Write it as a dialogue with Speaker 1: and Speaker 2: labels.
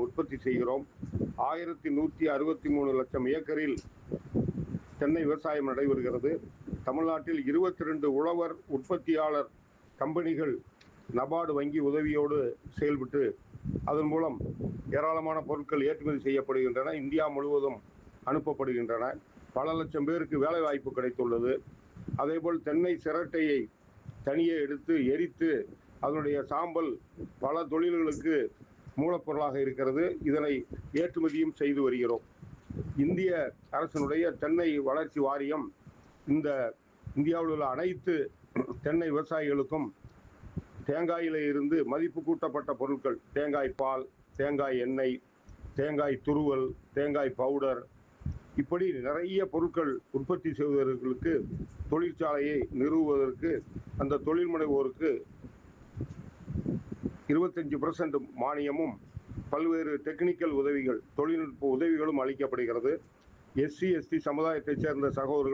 Speaker 1: உற்பத்தி செய்கிறோம் ஆயிரத்தி நூற்றி அறுபத்தி மூணு லட்சம் ஏக்கரில் தென்னை விவசாயம் நடைபெறுகிறது தமிழ்நாட்டில் இருபத்தி ரெண்டு உழவர் உற்பத்தியாளர் கம்பெனிகள் நபார்டு வங்கி உதவியோடு செயல்பட்டு அதன் மூலம் ஏராளமான பொருட்கள் ஏற்றுமதி செய்யப்படுகின்றன இந்தியா முழுவதும் அனுப்பப்படுகின்றன பல லட்சம் பேருக்கு வேலை வாய்ப்பு கிடைத்துள்ளது அதேபோல் தென்னை சிரட்டையை தனியே எடுத்து எரித்து அதனுடைய சாம்பல் பல தொழில்களுக்கு மூலப்பொருளாக இருக்கிறது இதனை ஏற்றுமதியும் செய்து வருகிறோம் இந்திய அரசினுடைய தென்னை வளர்ச்சி வாரியம் இந்த இந்தியாவில் உள்ள அனைத்து தென்னை விவசாயிகளுக்கும் தேங்காயில இருந்து மதிப்பு கூட்டப்பட்ட பொருட்கள் தேங்காய் பால் தேங்காய் எண்ணெய் தேங்காய் துருவல் தேங்காய் பவுடர் இப்படி நிறைய பொருட்கள் உற்பத்தி செய்வதற்கு தொழிற்சாலையை நிறுவுவதற்கு அந்த தொழில் முனைவோருக்கு இருபத்தஞ்சு பர்சன்ட் மானியமும் பல்வேறு டெக்னிக்கல் உதவிகள் தொழில்நுட்ப உதவிகளும் அளிக்கப்படுகிறது எஸ்சி எஸ்டி சமுதாயத்தைச் சேர்ந்த சகோதரர்கள்